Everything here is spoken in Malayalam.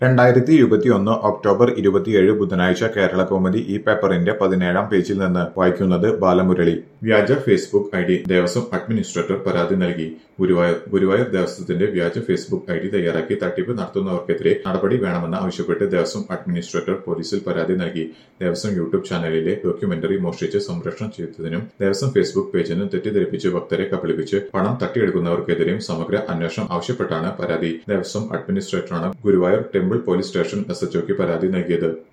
രണ്ടായിരത്തി ഇരുപത്തിയൊന്ന് ഒക്ടോബർ ഇരുപത്തിയേഴ് ബുധനാഴ്ച കേരള കൗമുദി ഈ പേപ്പറിന്റെ പതിനേഴാം പേജിൽ നിന്ന് വായിക്കുന്നത് ബാലമുരളി വ്യാജ Facebook I D Devaswom administrator പരാതി നൽകി ഗുരുവായൂർ ഗുരുവായൂർ ദേവസ്വത്തിന്റെ വ്യാജ ഫേസ്ബുക്ക് ഐ ഡി തയ്യാറാക്കി തട്ടിപ്പ് നടത്തുന്നവർക്കെതിരെ നടപടി വേണമെന്ന് ആവശ്യപ്പെട്ട് ദേവസ്വം അഡ്മിനിസ്ട്രേറ്റർ പോലീസിൽ പരാതി നൽകി ദേവസ്വം യൂട്യൂബ് ചാനലിലെ ഡോക്യുമെന്ററി മോഷ്ടിച്ച് സംപ്രേഷണം ചെയ്തതിനും ദേവസ്വം ഫേസ്ബുക്ക് പേജിനും തെറ്റിദ്ധരിപ്പിച്ച് ഭക്തരെ കബളിപ്പിച്ച് പണം തട്ടിയെടുക്കുന്നവർക്കെതിരെയും സമഗ്ര അന്വേഷണം ആവശ്യപ്പെട്ടാണ് പരാതി ദേവസ്വം അഡ്മിനിസ്ട്രേറ്ററാണ് Guruvayur temple police station S എച്ച്ഒക്ക് പരാതി നൽകിയത്